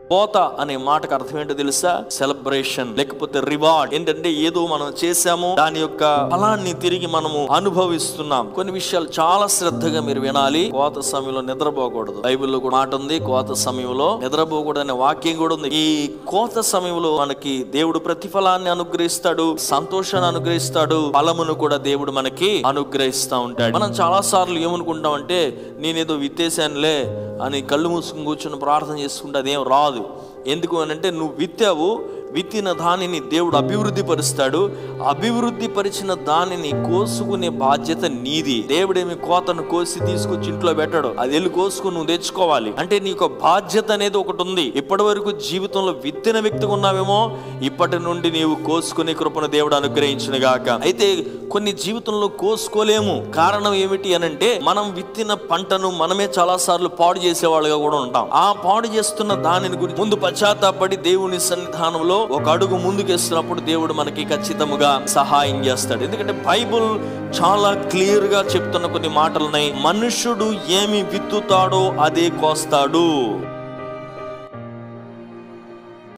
కోత అనే మాటకు అర్థం ఏంటో తెలుసా సెలబ్రేషన్ లేకపోతే రివార్డ్ ఏంటంటే ఏదో మనం చేశామో దాని యొక్క ఫలాన్ని తిరిగి మనము అనుభవిస్తున్నాం కొన్ని విషయాలు చాలా శ్రద్ధగా మీరు వినాలి కోత సమయంలో నిద్రపోకూడదు బైబిల్లో కూడా మాట ఉంది కోత సమయంలో నిద్రపోకూడదు అనే వాక్యం కూడా ఉంది ఈ కోత సమయంలో మనకి దేవుడు ప్రతిఫలాన్ని అనుగ్రహిస్తాడు సంతోషాన్ని అనుగ్రహిస్తాడు ఫలమును కూడా దేవుడు మనకి అనుగ్రహిస్తా ఉంటాడు మనం చాలా సార్లు ఏమనుకుంటాం అంటే నేనేదో విత్తేసానులే అని కళ్ళు మూసుకుని కూర్చొని ప్రార్థన చేసుకుంటే అదేం రాదు ఎందుకు అని అంటే నువ్వు విత్తావు విత్తిన దానిని దేవుడు అభివృద్ధి పరుస్తాడు అభివృద్ధి పరిచిన దానిని కోసుకునే బాధ్యత నీది దేవుడేమి కోతను కోసి తీసుకొచ్చి ఇంట్లో పెట్టాడు అది వెళ్ళి కోసుకుని నువ్వు తెచ్చుకోవాలి అంటే నీకు ఒక బాధ్యత అనేది ఒకటి ఉంది ఇప్పటి వరకు జీవితంలో విత్తిన వ్యక్తిగా ఉన్నావేమో ఇప్పటి నుండి నీవు కోసుకునే కృపను దేవుడు అనుగ్రహించిన గాక అయితే కొన్ని జీవితంలో కోసుకోలేము కారణం ఏమిటి అని అంటే మనం విత్తిన పంటను మనమే చాలా సార్లు పాడు చేసేవాళ్ళుగా కూడా ఉంటాం ఆ పాడు చేస్తున్న దానిని గురించి ముందు పశ్చాత్తాపడి దేవుని సన్నిధానంలో ఒక అడుగు ముందుకేస్తున్నప్పుడు దేవుడు మనకి ఖచ్చితముగా సహాయం చేస్తాడు ఎందుకంటే బైబుల్ చాలా క్లియర్ గా చెప్తున్న కొన్ని మాటలున్నాయి మనుషుడు ఏమి విత్తుతాడో అదే కోస్తాడు